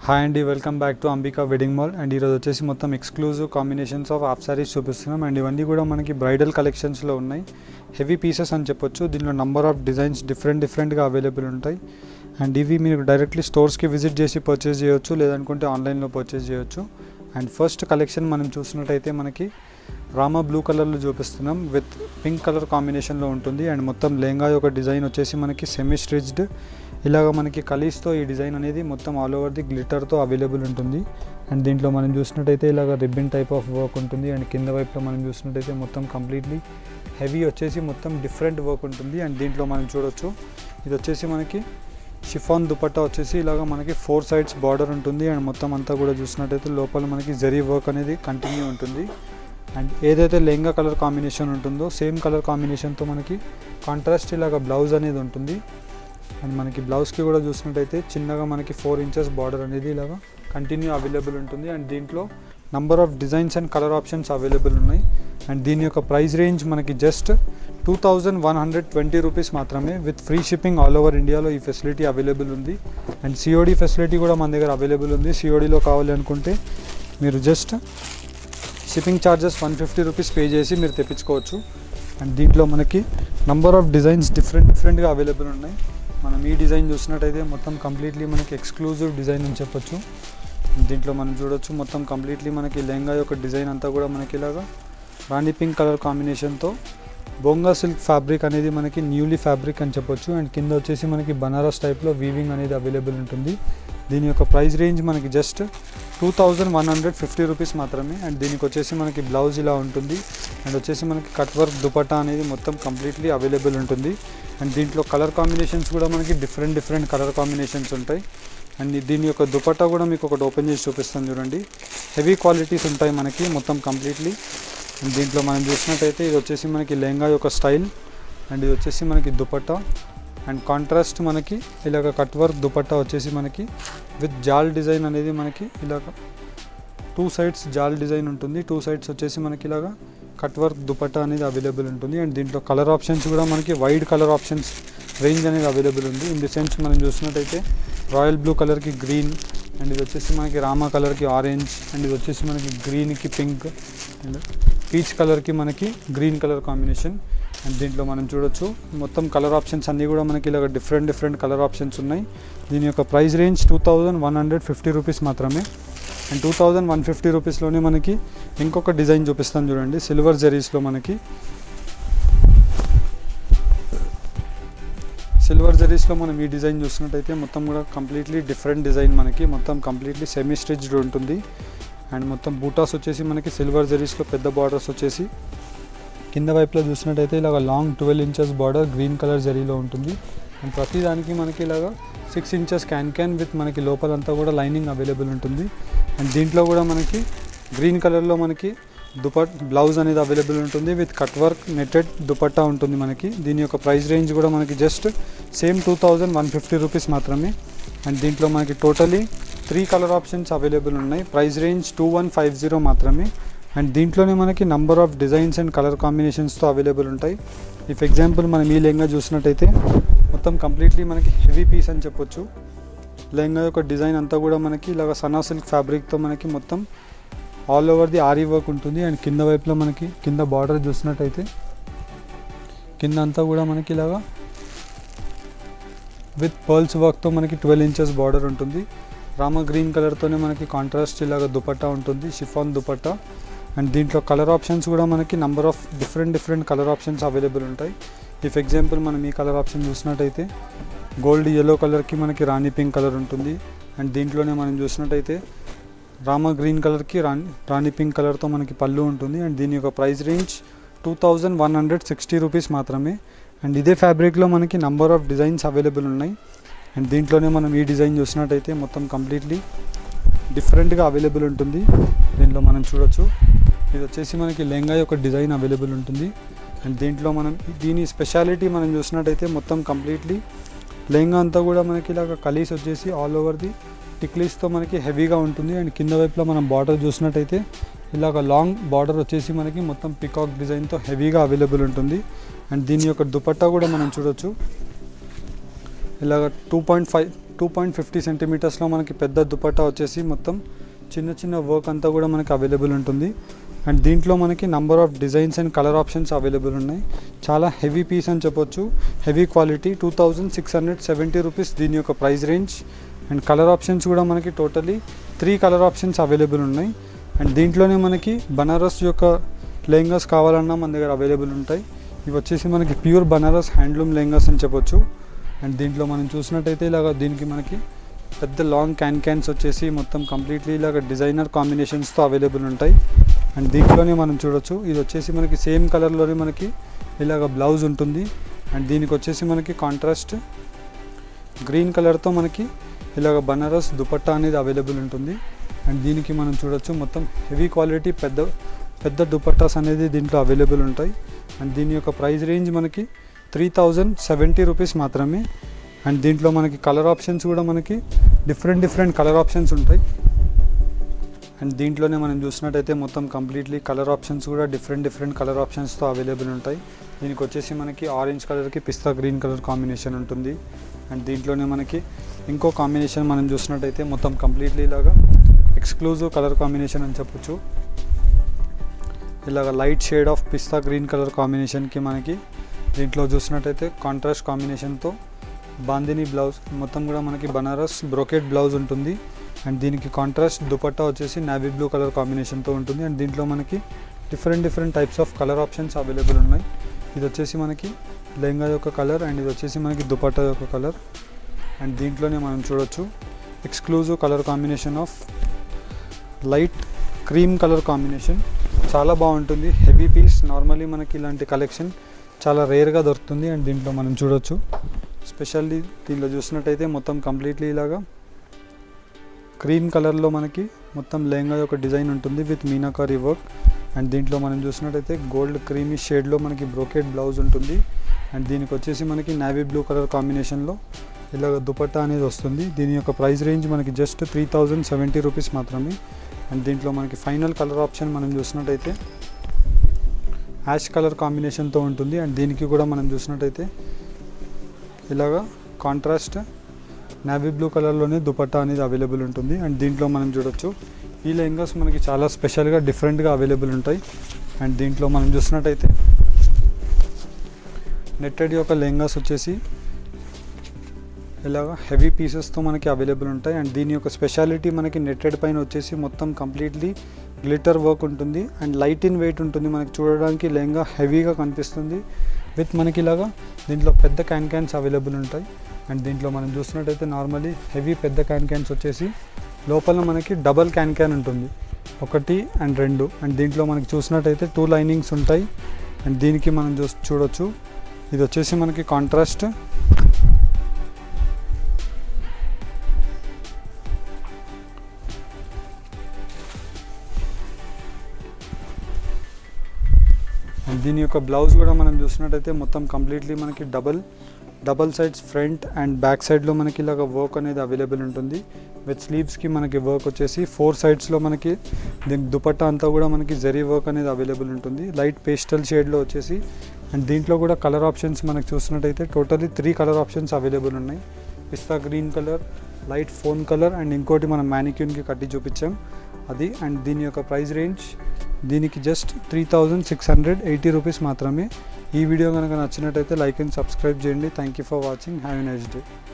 hi అండి welcome back to Ambika wedding mall and ఈరోజు వచ్చేసి మొత్తం exclusive combinations of half saris చూపిస్తున్నాం అండ్ ఇవన్నీ కూడా మనకి బ్రైడల్ కలెక్షన్స్లో ఉన్నాయి హెవీ పీసెస్ అని చెప్పొచ్చు దీనిలో నంబర్ ఆఫ్ డిజైన్స్ డిఫరెంట్ డిఫరెంట్గా అవైలబుల్ ఉంటాయి అండ్ ఇవి మీరు డైరెక్ట్లీ స్టోర్స్కి విజిట్ చేసి పర్చేస్ చేయొచ్చు లేదనుకుంటే ఆన్లైన్లో పర్చేస్ చేయొచ్చు అండ్ ఫస్ట్ కలెక్షన్ మనం చూసినట్టయితే మనకి రామా బ్లూ కలర్లో చూపిస్తున్నాం విత్ పింక్ కలర్ కాంబినేషన్లో ఉంటుంది అండ్ మొత్తం లెహంగా యొక్క డిజైన్ వచ్చేసి మనకి సెమీ స్టిచ్డ్ ఇలాగ మనకి కలీస్తో ఈ డిజైన్ అనేది మొత్తం ఆల్ ఓవర్ ది గ్లిటర్తో అవైలబుల్ ఉంటుంది అండ్ దీంట్లో మనం చూసినట్టయితే ఇలాగ రిబ్బన్ టైప్ ఆఫ్ వర్క్ ఉంటుంది అండ్ కింద వైపులో మనం చూసినట్టయితే మొత్తం కంప్లీట్లీ హెవీ వచ్చేసి మొత్తం డిఫరెంట్ వర్క్ ఉంటుంది అండ్ దీంట్లో మనం చూడొచ్చు ఇది వచ్చేసి మనకి షిఫాన్ దుపట్టా వచ్చేసి ఇలాగ మనకి ఫోర్ సైడ్స్ బార్డర్ ఉంటుంది అండ్ మొత్తం అంతా కూడా చూసినట్టయితే లోపల మనకి జరీ వర్క్ అనేది కంటిన్యూ ఉంటుంది అండ్ ఏదైతే లెహంగా కలర్ కాంబినేషన్ ఉంటుందో సేమ్ కలర్ కాంబినేషన్తో మనకి కాంట్రాస్ట్ ఇలాగ బ్లౌజ్ అనేది ఉంటుంది అండ్ మనకి బ్లౌజ్కి కూడా చూసినట్టయితే చిన్నగా మనకి ఫోర్ ఇంచెస్ బార్డర్ అనేది ఇలాగా కంటిన్యూ అవైలబుల్ ఉంటుంది అండ్ దీంట్లో number of designs and colour options available ఉన్నాయి అండ్ దీని యొక్క ప్రైస్ రేంజ్ మనకి just two thousand one hundred twenty rupees మాత్రమే with free shipping all over ఇండియాలో ఈ ఫెసిలిటీ అవైలబుల్ ఉంది అండ్ సిఓడి ఫెసిలిటీ కూడా మన దగ్గర అవైలబుల్ ఉంది సిఓడిలో కావాలి అనుకుంటే మీరు just shipping charges one fifty rupees pay చేసి మీరు తెప్పించుకోవచ్చు అండ్ దీంట్లో మనకి నంబర్ ఆఫ్ డిజైన్స్ డిఫరెంట్ డిఫరెంట్గా అవైలబుల్ ఉన్నాయి మనం ఈ డిజైన్ చూసినట్టయితే మొత్తం కంప్లీట్లీ మనకి ఎక్స్క్లూజివ్ డిజైన్ అని చెప్పొచ్చు దీంట్లో మనం చూడొచ్చు మొత్తం కంప్లీట్లీ మనకి లెహంగా యొక్క డిజైన్ అంతా కూడా మనకి ఇలాగా రాణి పింక్ కలర్ కాంబినేషన్తో బొంగా సిల్క్ ఫ్యాబ్రిక్ అనేది మనకి న్యూలీ ఫ్యాబ్రిక్ అని చెప్పొచ్చు అండ్ కింద వచ్చేసి మనకి బనారస్ టైప్లో వీవింగ్ అనేది అవైలబుల్ ఉంటుంది దీని యొక్క ప్రైస్ రేంజ్ మనకి just two thousand one hundred fifty rupees మాత్రమే అండ్ దీనికి వచ్చేసి మనకి బ్లౌజ్ ఇలా ఉంటుంది అండ్ వచ్చేసి మనకి కట్ వర్క్ దుపట్టా అనేది మొత్తం కంప్లీట్లీ అవైలబుల్ ఉంటుంది అండ్ దీంట్లో కలర్ కాంబినేషన్స్ కూడా మనకి డిఫరెంట్ డిఫరెంట్ కలర్ కాంబినేషన్స్ ఉంటాయి అండ్ దీని యొక్క దుపట్టా కూడా మీకు ఒకటి ఓపెన్ చేసి చూపిస్తాను చూడండి హెవీ క్వాలిటీస్ ఉంటాయి మనకి మొత్తం కంప్లీట్లీ అండ్ దీంట్లో మనం చూసినట్టయితే ఇది వచ్చేసి మనకి లెహంగా యొక్క స్టైల్ అండ్ ఇది వచ్చేసి మనకి దుపట్టా అండ్ కాంట్రాస్ట్ మనకి ఇలాగ కట్ వర్క్ దుపట్టా వచ్చేసి మనకి విత్ జాల్ డిజైన్ అనేది మనకి ఇలాగ టూ సైడ్స్ జాల్ డిజైన్ ఉంటుంది టూ సైడ్స్ వచ్చేసి మనకి ఇలాగా కట్ వర్క్ దుపట్టా అనేది అవైలబుల్ ఉంటుంది అండ్ దీంట్లో కలర్ ఆప్షన్స్ కూడా మనకి వైడ్ కలర్ ఆప్షన్స్ రేంజ్ అనేది అవైలబుల్ ఉంది ఇన్ ది సెన్స్ మనం చూసినట్టయితే రాయల్ బ్లూ కలర్కి గ్రీన్ అండ్ ఇది వచ్చేసి మనకి రామా కలర్కి ఆరెంజ్ అండ్ ఇది వచ్చేసి మనకి గ్రీన్కి పింక్ అండ్ పీచ్ కలర్కి మనకి గ్రీన్ కలర్ కాంబినేషన్ అండ్ దీంట్లో మనం చూడొచ్చు మొత్తం కలర్ ఆప్షన్స్ అన్నీ కూడా మనకి ఇలాగ డిఫరెంట్ డిఫరెంట్ కలర్ ఆప్షన్స్ ఉన్నాయి దీని యొక్క price range two thousand one hundred fifty rupees మాత్రమే and two thousand one fifty రూపీస్లోనే మనకి ఇంకొక డిజైన్ చూపిస్తాను చూడండి సిల్వర్ జెరీస్లో మనకి సిల్వర్ జెరీస్లో మనం ఈ డిజైన్ చూసినట్టయితే మొత్తం కూడా కంప్లీట్లీ డిఫరెంట్ డిజైన్ మనకి మొత్తం కంప్లీట్లీ సెమీ స్టిచ్డ్ ఉంటుంది అండ్ మొత్తం బూటాస్ వచ్చేసి మనకి సిల్వర్ జెరీస్లో పెద్ద బార్డర్స్ వచ్చేసి కింద వైపులో చూసినట్టయితే ఇలాగ long twelve inches border green colour జరీలో ఉంటుంది అండ్ ప్రతి దానికి మనకి ఇలాగ six inches can can with మనకి లోపలంతా కూడా లైనింగ్ అవైలబుల్ ఉంటుంది అండ్ దీంట్లో కూడా మనకి గ్రీన్ కలర్లో మనకి దుపట్ బ్లౌజ్ అనేది అవైలబుల్ ఉంటుంది with cut work netted dupatta ఉంటుంది మనకి దీని యొక్క ప్రైస్ రేంజ్ కూడా మనకి just same two thousand one fifty rupees మాత్రమే అండ్ దీంట్లో మనకి totally three colour options available ఉన్నాయి price range two one five zero మాత్రమే అండ్ దీంట్లోనే మనకి number of designs and colour కాంబినేషన్స్తో అవైలబుల్ ఉంటాయి ఇఫ్ ఎగ్జాంపుల్ మనం ఈ లెహంగా చూసినట్టయితే మొత్తం కంప్లీట్లీ మనకి హెవీ పీస్ అని చెప్పొచ్చు లెహంగా యొక్క డిజైన్ అంతా కూడా మనకి ఇలాగ సనా సిల్క్ ఫ్యాబ్రిక్తో మనకి మొత్తం all over the aari work ఉంటుంది అండ్ కింద వైపులో మనకి కింద బార్డర్ చూసినట్టయితే కింద అంతా కూడా మనకి ఇలాగా విత్ పర్ల్స్ వర్క్తో మనకి ట్వెల్వ్ ఇంచెస్ బార్డర్ ఉంటుంది రామ గ్రీన్ కలర్తోనే మనకి కాంట్రాస్ట్ ఇలాగ దుపట్టా ఉంటుంది షిఫాన్ దుపట్టా అండ్ దీంట్లో కలర్ ఆప్షన్స్ కూడా మనకి number of different different colour options available ఉంటాయి ఇఫ్ ఎగ్జాంపుల్ మనం ఈ కలర్ ఆప్షన్ చూసినట్టయితే గోల్డ్ ఎల్లో కలర్కి మనకి రాణి పింక్ కలర్ ఉంటుంది అండ్ దీంట్లోనే మనం చూసినట్టయితే రామ గ్రీన్ కలర్కి రాణి రాణి పింక్ కలర్తో మనకి పళ్ళు ఉంటుంది అండ్ దీని యొక్క price range two thousand one hundred sixty rupees మాత్రమే అండ్ ఇదే ఫ్యాబ్రిక్లో మనకి నంబర్ ఆఫ్ డిజైన్స్ అవైలబుల్ ఉన్నాయి అండ్ దీంట్లోనే మనం ఈ డిజైన్ చూసినట్టయితే మొత్తం కంప్లీట్లీ డిఫరెంట్గా అవైలబుల్ ఉంటుంది దీంట్లో మనం చూడొచ్చు ఇది వచ్చేసి మనకి లెహంగా యొక్క డిజైన్ అవైలబుల్ ఉంటుంది అండ్ దీంట్లో మనం దీని స్పెషాలిటీ మనం చూసినట్టయితే మొత్తం కంప్లీట్లీ లెహంగా అంతా కూడా మనకి ఇలాగ కలీస్ వచ్చేసి ఆల్ ఓవర్ ది టిక్లీస్తో మనకి హెవీగా ఉంటుంది అండ్ కింద వైపులో మనం బార్డర్ చూసినట్టయితే ఇలాగ లాంగ్ బార్డర్ వచ్చేసి మనకి మొత్తం పికాక్ డిజైన్తో హెవీగా అవైలబుల్ ఉంటుంది అండ్ దీని యొక్క దుపట్టా కూడా మనం చూడొచ్చు ఇలాగ two point five two point fifty సెంటీమీటర్స్లో మనకి పెద్ద దుపట్టా వచ్చేసి మొత్తం చిన్న చిన్న వర్క్ అంతా కూడా మనకి అవైలబుల్ ఉంటుంది అండ్ దీంట్లో మనకి number of designs and colour options available ఉన్నాయి చాలా హెవీ పీస్ అని చెప్పొచ్చు heavy quality two thousand six hundred seventy rupees దీని యొక్క price range and colour options కూడా మనకి totally three colour options available ఉన్నాయి అండ్ దీంట్లోనే మనకి బనారస్ యొక్క లెహంగాస్ కావాలన్నా మన దగ్గర అవైలబుల్ ఉంటాయి ఇవి వచ్చేసి మనకి ప్యూర్ బనారస్ హ్యాండ్లూమ్ లెహంగాస్ అని చెప్పొచ్చు అండ్ దీంట్లో మనం చూసినట్టయితే ఇలాగ దీనికి మనకి పెద్ద లాంగ్ క్యాన్ క్యాన్స్ వచ్చేసి మొత్తం కంప్లీట్లీ ఇలాగ డిజైనర్ కాంబినేషన్స్తో అవైలబుల్ ఉంటాయి అండ్ దీంట్లోనే మనం చూడొచ్చు ఇది వచ్చేసి మనకి సేమ్ కలర్లోనే మనకి ఇలాగ బ్లౌజ్ ఉంటుంది అండ్ దీనికి వచ్చేసి మనకి కాంట్రాస్ట్ గ్రీన్ కలర్తో మనకి ఇలాగ బనారస్ దుపట్టా అనేది అవైలబుల్ ఉంటుంది అండ్ దీనికి మనం చూడొచ్చు మొత్తం హెవీ క్వాలిటీ పెద్ద పెద్ద దుపట్టాస్ అనేది దీంట్లో అవైలబుల్ ఉంటాయి అండ్ దీని యొక్క ప్రైస్ రేంజ్ మనకి త్రీ థౌజండ్ సెవెంటీ రూపీస్ మాత్రమే అండ్ దీంట్లో మనకి కలర్ ఆప్షన్స్ కూడా మనకి డిఫరెంట్ డిఫరెంట్ కలర్ ఆప్షన్స్ ఉంటాయి అండ్ దీంట్లోనే మనం చూసినట్టయితే మొత్తం కంప్లీట్లీ కలర్ ఆప్షన్స్ కూడా డిఫరెంట్ డిఫరెంట్ కలర్ ఆప్షన్స్తో అవైలబుల్ ఉంటాయి దీనికి వచ్చేసి మనకి ఆరెంజ్ కలర్కి పిస్తా గ్రీన్ కలర్ కాంబినేషన్ ఉంటుంది అండ్ దీంట్లోనే మనకి ఇంకో కాంబినేషన్ మనం చూసినట్టయితే మొత్తం కంప్లీట్లీ ఇలాగా ఎక్స్క్లూజివ్ కలర్ కాంబినేషన్ అని చెప్పొచ్చు ఇలాగ light shade of pista green colour కాంబినేషన్కి మనకి దీంట్లో చూసినట్టయితే కాంట్రాస్ట్ కాంబినేషన్తో బాందిని బ్లౌజ్ మొత్తం కూడా మనకి బనారస్ బ్రోకెట్ బ్లౌజ్ ఉంటుంది అండ్ దీనికి కాంట్రాస్ట్ దుపట్టా వచ్చేసి నావీ బ్లూ కలర్ కాంబినేషన్తో ఉంటుంది అండ్ దీంట్లో మనకి different different types of colour options available ఉన్నాయి ఇది వచ్చేసి మనకి లెహంగా యొక్క కలర్ అండ్ ఇది వచ్చేసి మనకి దుపట్టా యొక్క కలర్ అండ్ దీంట్లోనే మనం చూడొచ్చు exclusive colour combination of light cream colour combination చాలా బాగుంటుంది హెవీ పీస్ నార్మల్లీ మనకి ఇలాంటి కలెక్షన్ చాలా రేర్గా దొరుకుతుంది అండ్ దీంట్లో మనం చూడొచ్చు స్పెషల్లీ దీంట్లో చూసినట్టయితే మొత్తం కంప్లీట్లీ ఇలాగా క్రీమ్ కలర్లో మనకి మొత్తం లెహంగా యొక్క డిజైన్ ఉంటుంది విత్ మీనాకారీ వర్క్ అండ్ దీంట్లో మనం చూసినట్టయితే గోల్డ్ క్రీమీ షేడ్లో మనకి బ్రోకెట్ బ్లౌజ్ ఉంటుంది అండ్ దీనికి వచ్చేసి మనకి నావీ బ్లూ కలర్ కాంబినేషన్లో ఇలాగ దుపట్టా అనేది వస్తుంది దీని యొక్క ప్రైస్ రేంజ్ మనకి just three thousand seventy rupees మాత్రమే అండ్ దీంట్లో మనకి ఫైనల్ కలర్ ఆప్షన్ మనం చూసినట్టయితే యాష్ కలర్ కాంబినేషన్తో ఉంటుంది అండ్ దీనికి కూడా మనం చూసినట్టయితే ఇలాగా కాంట్రాస్ట్ నావీ బ్లూ కలర్లోనే దుపట్టా అనేది అవైలబుల్ ఉంటుంది అండ్ దీంట్లో మనం చూడొచ్చు ఈ లెహంగాస్ మనకి చాలా స్పెషల్గా డిఫరెంట్గా అవైలబుల్ ఉంటాయి అండ్ దీంట్లో మనం చూసినట్టయితే నెట్టెడ్ యొక్క లెహంగాస్ వచ్చేసి ఇలాగ హెవీ పీసెస్తో మనకి అవైలబుల్ ఉంటాయి అండ్ దీని యొక్క స్పెషాలిటీ మనకి నెట్టెడ్ పైన వచ్చేసి మొత్తం కంప్లీట్లీ గ్లిటర్ వర్క్ ఉంటుంది అండ్ లైట్ ఇన్ వెయిట్ ఉంటుంది మనకి చూడడానికి లెహంగా హెవీగా కనిపిస్తుంది విత్ మనకి ఇలాగా దీంట్లో పెద్ద క్యాన్ క్యాన్స్ అవైలబుల్ ఉంటాయి అండ్ దీంట్లో మనం చూసినట్టయితే నార్మలీ హెవీ పెద్ద క్యాన్ క్యాన్స్ వచ్చేసి లోపల మనకి డబల్ క్యాన్ క్యాన్ ఉంటుంది ఒకటి అండ్ రెండు అండ్ దీంట్లో మనకి చూసినట్టయితే టూ లైనింగ్స్ ఉంటాయి అండ్ దీనికి మనం చూ చూడొచ్చు ఇది వచ్చేసి మనకి కాంట్రాస్ట్ అండ్ దీని యొక్క బ్లౌజ్ కూడా మనం చూసినట్టయితే మొత్తం కంప్లీట్లీ మనకి double double sides front and back సైడ్లో మనకి ఇలాగ వర్క్ అనేది అవైలబుల్ ఉంటుంది విత్ స్లీవ్స్కి మనకి వర్క్ వచ్చేసి ఫోర్ సైడ్స్లో మనకి దీని దుపట్టా అంతా కూడా మనకి జరీ వర్క్ అనేది అవైలబుల్ ఉంటుంది లైట్ పేస్టల్ షేడ్లో వచ్చేసి అండ్ దీంట్లో కూడా కలర్ ఆప్షన్స్ మనకి చూసినట్టయితే totally three colour options available ఉన్నాయి pista green colour light fawn colour and ఇంకోటి మనం మ్యానిక్యూన్కి కట్టి చూపించాం అది అండ్ దీని యొక్క ప్రైస్ రేంజ్ దీనికి just three thousand six hundred eighty rupees మాత్రమే ఈ వీడియో కనుక నచ్చినట్టయితే లైక్ అండ్ సబ్స్క్రైబ్ చేయండి thank you for watching have a nice day